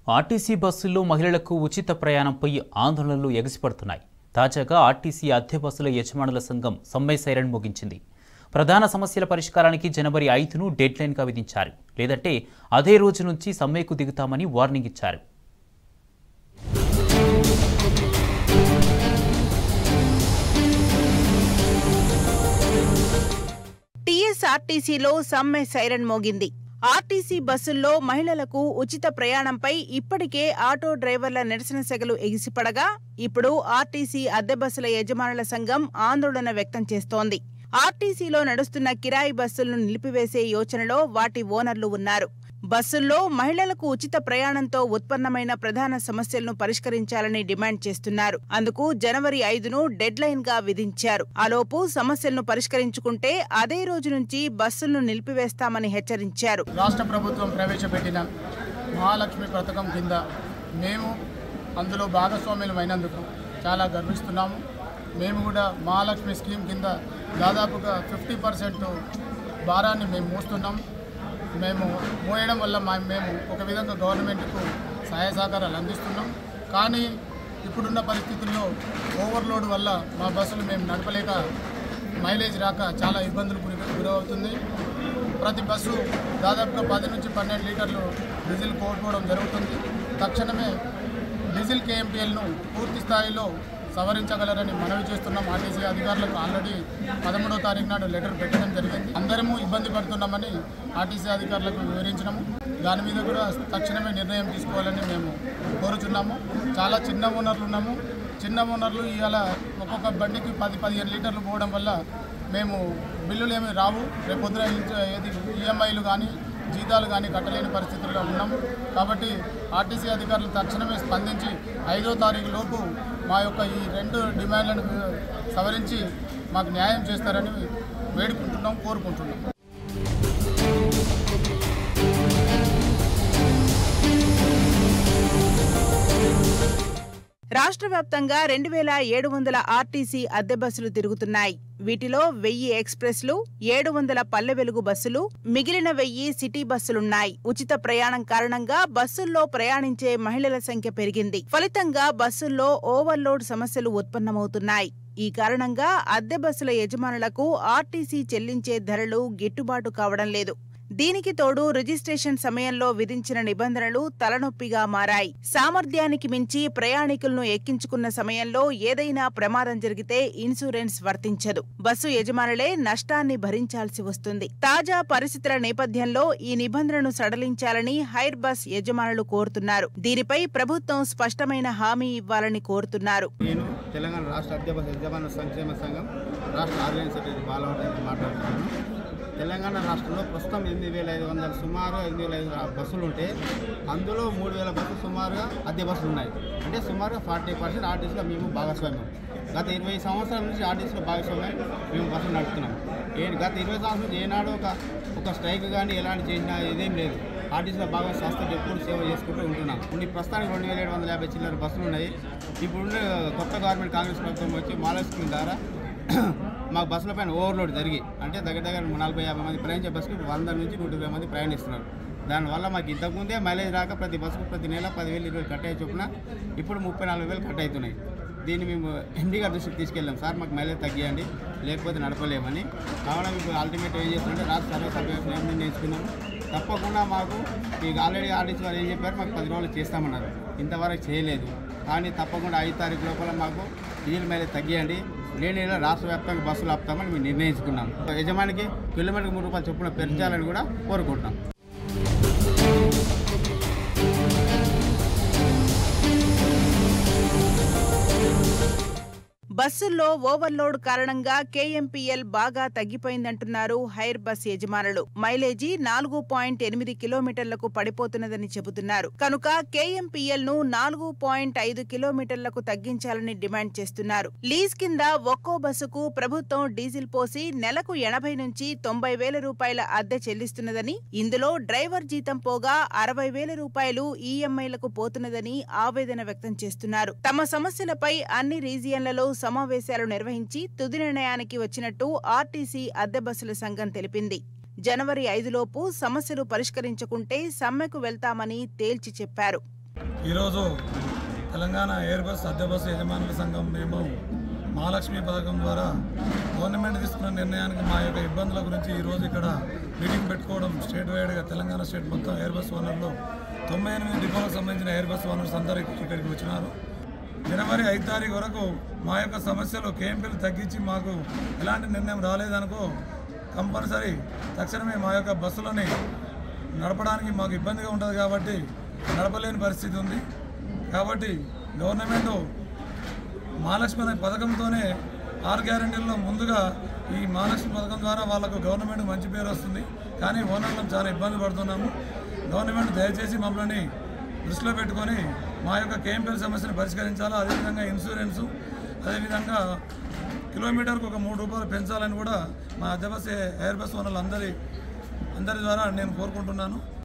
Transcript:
RTC బస్సుల్లో మహిళలకు ఉచిత ప్రయాణంపై ఆందోళనలు ఎగసిపడుతున్నాయి తాజాగా ఆర్టీసీ అద్దె బస్సుల యజమానుల సంఘం సమ్మె సైరన్ ముగించింది ప్రధాన సమస్యల పరిష్కారానికి జనవరి ఐదును డెడ్లైన్గా విధించారు లేదంటే అదే రోజు నుంచి సమ్మెకు దిగుతామని వార్నింగ్ ఇచ్చారు టీఎస్ఆర్టీసీలో సమ్మె సైరన్ మోగింది ఆర్టీసీ బస్సుల్లో మహిళలకు ఉచిత ప్రయాణంపై ఇప్పటికే ఆటో డ్రైవర్ల నిరసన సెగలు ఎగిసిపడగా ఇప్పుడు ఆర్టీసీ అద్దె బస్సుల యజమానుల సంఘం ఆందోళన వ్యక్తం చేస్తోంది ఆర్టీసీలో నడుస్తున్న కిరాయి బస్సులను నిలిపివేసే యోచనలో వాటి ఓనర్లు ఉన్నారు బస్సుల్లో మహిళలకు ఉచిత ప్రయాణంతో ఉత్పన్నమైన ప్రధాన సమస్యలను పరిష్కరించాలని డిమాండ్ చేస్తున్నారు అందుకు జనవరి ఐదును డెడ్ లైన్ గా విధించారు ఆలోపు సమస్యలను పరిష్కరించుకుంటే అదే రోజు నుంచి బస్సులను నిలిపివేస్తామని హెచ్చరించారు రాష్ట్ర ప్రభుత్వం ప్రవేశపెట్టిన మహాలక్ష్మి పథకం కింద మేము అందులో భాగస్వామ్యం అయినందుకు చాలా గర్విస్తున్నాము మేము కూడా మహాలక్ష్మి స్కీమ్ కింద దాదాపుగా ఫిఫ్టీ పర్సెంట్ భారాన్ని మేము మోస్తున్నాం మేము మోయడం వల్ల మా మేము ఒక విధంగా గవర్నమెంట్కు సహాయ సహకారాలు అందిస్తున్నాం కానీ ఇప్పుడున్న పరిస్థితుల్లో ఓవర్లోడ్ వల్ల మా బస్సులు మేము నడపలేక మైలేజ్ రాక చాలా ఇబ్బందులు గురి గురవుతుంది ప్రతి బస్సు దాదాపుగా పది నుంచి పన్నెండు లీటర్లు డీజిల్ కోల్పోవడం జరుగుతుంది తక్షణమే డీజిల్ కేఎంపీఎల్ను పూర్తి స్థాయిలో సవరించగలరని మనవి చేస్తున్నాం ఆర్టీసీ అధికారులకు ఆల్రెడీ పదమూడో తారీఖు నాడు లెటర్ పెట్టడం జరిగింది అందరము ఇబ్బంది పడుతున్నామని ఆర్టీసీ అధికారులకు వివరించినాము దాని మీద కూడా తక్షణమే నిర్ణయం తీసుకోవాలని మేము కోరుచున్నాము చాలా చిన్న ఓనర్లు ఉన్నాము చిన్న ఓనర్లు ఇవాళ ఒక్కొక్క బండికి పది పదిహేను లీటర్లు పోవడం వల్ల మేము బిల్లులు ఏమి రావు రేపు పొద్దున ఇంచ- ఏది ఈఎంఐలు కానీ జీతాలు కానీ కట్టలేని పరిస్థితుల్లో ఉన్నాం కాబట్టి ఆర్టీసీ అధికారులు తక్షణమే స్పందించి ఐదో తారీఖు లోపు మా యొక్క ఈ రెండు డిమాండ్లను సవరించి మాకు న్యాయం చేస్తారని వేడుకుంటున్నాం కోరుకుంటున్నాం రాష్ట్ర వ్యాప్తంగా రెండు వేల ఏడు వందల ఆర్టీసీ అద్దె బస్సులు తిరుగుతున్నాయి వీటిలో వెయ్యి ఎక్స్ప్రెస్లు ఏడు వందల పల్లె వెలుగు బస్సులు మిగిలిన వెయ్యి సిటీ బస్సులున్నాయి ఉచిత ప్రయాణం కారణంగా బస్సుల్లో ప్రయాణించే మహిళల సంఖ్య పెరిగింది ఫలితంగా బస్సుల్లో ఓవర్లోడ్ సమస్యలు ఉత్పన్నమవుతున్నాయి ఈ కారణంగా అద్దె బస్సుల యజమానులకు ఆర్టీసీ చెల్లించే ధరలు గిట్టుబాటు కావడం లేదు దీనికి తోడు రిజిస్ట్రేషన్ సమయంలో విధించిన నిబంధనలు తలనొప్పిగా మారాయి సామర్థ్యానికి మించి ప్రయాణికులను ఎక్కించుకున్న సమయంలో ఏదైనా ప్రమాదం జరిగితే ఇన్సూరెన్స్ వర్తించదు బస్సు యజమానులే నష్టాన్ని భరించాల్సి వస్తుంది తాజా పరిస్థితుల నేపథ్యంలో ఈ నిబంధనను సడలించాలని హైర్ బస్ యజమానులు కోరుతున్నారు దీనిపై ప్రభుత్వం స్పష్టమైన హామీ ఇవ్వాలని కోరుతున్నారు నేను తెలంగాణ రాష్ట్ర అధ్యాపక యజమాన సంక్షేమ సంఘం రాష్ట్ర ఆర్గనైజ్ సెక్రటరీ బాలవరెడ్డి మాట్లాడుతున్నాను తెలంగాణ రాష్ట్రంలో ప్రస్తుతం ఎనిమిది వేల ఐదు వందల సుమారు ఎనిమిది వేల ఐదు బస్సులు ఉంటే అందులో మూడు వేల బస్సులు సుమారుగా అద్దె బస్సులు ఉన్నాయి అంటే సుమారుగా ఫార్టీ పర్సెంట్ ఆర్టీసీలో మేము భాగస్వామ్యం గత ఇరవై సంవత్సరాల నుంచి ఆర్టీసీలో భాగస్వామ్యం మేము బస్సులు నడుపుతున్నాం ఏ గత ఇరవై సంవత్సరాల నుంచి ఏనాడు ఒక ఒక స్ట్రైక్ కానీ ఎలాంటి చేసినా ఇదేం లేదు ఆర్టీసీలో బాగా సంస్థలు ఎప్పుడు సేవ చేసుకుంటూ ఉంటున్నాం ఇప్పుడు ఈ ప్రస్తుతానికి రెండు వేల ఏడు వందల యాభై చిల్లర బస్సులు ఉన్నాయి ఇప్పుడున్న కొత్త గవర్నమెంట్ కాంగ్రెస్ ప్రభుత్వం వచ్చి మాలస్కీమ్ ద్వారా మాకు బస్సుల పైన ఓవర్లోడ్ జరిగి అంటే దగ్గర దగ్గర నలభై యాభై మంది ప్రయాణించే బస్సుకి వంద నుంచి నూట ఇరవై మంది ప్రయాణిస్తున్నారు దానివల్ల మాకు ఇంతకుముందే మైలేజ్ రాక ప్రతి బస్సుకు ప్రతి నెల పదివేలు ఇరవై కట్ అయ్యే చొప్పున ఇప్పుడు ముప్పై నాలుగు వేలు కట్ అవుతున్నాయి దీన్ని మేము ఎండీ గారి దృష్టికి తీసుకెళ్ళాం సార్ మాకు మైలేజ్ తగ్గియండి లేకపోతే నడపలేమని కావున ఇప్పుడు అల్టిమేట్ ఏం చేస్తుంటే రాష్ట్ర సర్వసభ్య నిర్ణయం నేర్చుకున్నాము తప్పకుండా మాకు మీకు ఆల్రెడీ ఆర్డీసీ వారు ఏం చెప్పారు మాకు పది రోజులు చేస్తామన్నారు ఇంతవరకు చేయలేదు కానీ తప్పకుండా ఐదు తారీఖు లోపల మాకు డీజిల్ మైలేజ్ తగ్గియండి లేని నెల రాష్ట్ర వ్యాప్తంగా బస్సులు ఆపుతామని మేము నిర్ణయించుకున్నాం యజమానికి కిలోమీటర్కి మూడు రూపాయలు చొప్పున పెంచాలని కూడా కోరుకుంటున్నాం బస్సుల్లో ఓవర్లోడ్ కారణంగా కేఎంపీఎల్ బాగా తగ్గిపోయిందంటున్నారు హైర్ బస్ యజమానులు మైలేజీ నాలుగు పాయింట్ ఎనిమిది కిలోమీటర్లకు పడిపోతున్నదని చెబుతున్నారు కనుక కేఎంపీఎల్ ను నాలుగు పాయింట్ ఐదు కిలోమీటర్లకు తగ్గించాలని డిమాండ్ చేస్తున్నారు లీజ్ కింద ఒక్కో బస్సుకు ప్రభుత్వం డీజిల్ పోసి నెలకు ఎనభై నుంచి తొంభై వేల రూపాయల అద్దె చెల్లిస్తున్నదని ఇందులో డ్రైవర్ జీతం పోగా అరవై వేల రూపాయలు ఈఎంఐలకు పోతున్నదని ఆవేదన వ్యక్తం చేస్తున్నారు తమ సమస్యలపై అన్ని రీజియన్లలో సమావేశాలు నిర్వహించి తుది నిర్ణయానికి వచ్చినట్టు ఆర్టీసీ అద్దె బస్సుల సంఘం తెలిపింది జనవరి ఐదులోపు సమస్యలు పరిష్కరించకుంటే సమ్మెకు వెళ్తామని తేల్చి చెప్పారు ఈరోజు తెలంగాణ ఎయిర్ బస్ అద్దె బస్సు యజమానుల సంఘం మేము మహాలక్ష్మి పథకం ద్వారా గవర్నమెంట్ తీసుకున్న నిర్ణయానికి మా యొక్క ఇబ్బందుల గురించి ఈరోజు ఇక్కడ మీటింగ్ పెట్టుకోవడం స్టేట్ వైడ్గా తెలంగాణ స్టేట్ మొత్తం ఎయిర్ బస్ ఓనర్లు తొంభై ఎనిమిది డిపోలకు సంబంధించిన ఎయిర్ బస్ ఓనర్స్ అందరూ ఇక్కడికి వచ్చినారు జనవరి ఐదు తారీఖు వరకు మా యొక్క సమస్యలు కేంపీలు తగ్గించి మాకు ఎలాంటి నిర్ణయం రాలేదనుకో కంపల్సరీ తక్షణమే మా యొక్క బస్సులని నడపడానికి మాకు ఇబ్బందిగా ఉంటుంది కాబట్టి నడపలేని పరిస్థితి ఉంది కాబట్టి గవర్నమెంట్ మహాలక్ష్మి అనే పథకంతోనే ఆరు గ్యారెంటీల్లో ముందుగా ఈ మహాలక్ష్మి పథకం ద్వారా వాళ్ళకు గవర్నమెంట్ మంచి పేరు వస్తుంది కానీ ఓనర్లను చాలా ఇబ్బంది పడుతున్నాము గవర్నమెంట్ దయచేసి మమ్మల్ని దృష్టిలో పెట్టుకొని మా యొక్క కేంపీఎల్ సమస్యను పరిష్కరించాలా అదేవిధంగా ఇన్సూరెన్సు అదేవిధంగా కిలోమీటర్కు ఒక మూడు రూపాయలు పెంచాలని కూడా మా అద్దె బస్ ఎయిర్ బస్ ఓనర్లు అందరి అందరి ద్వారా నేను కోరుకుంటున్నాను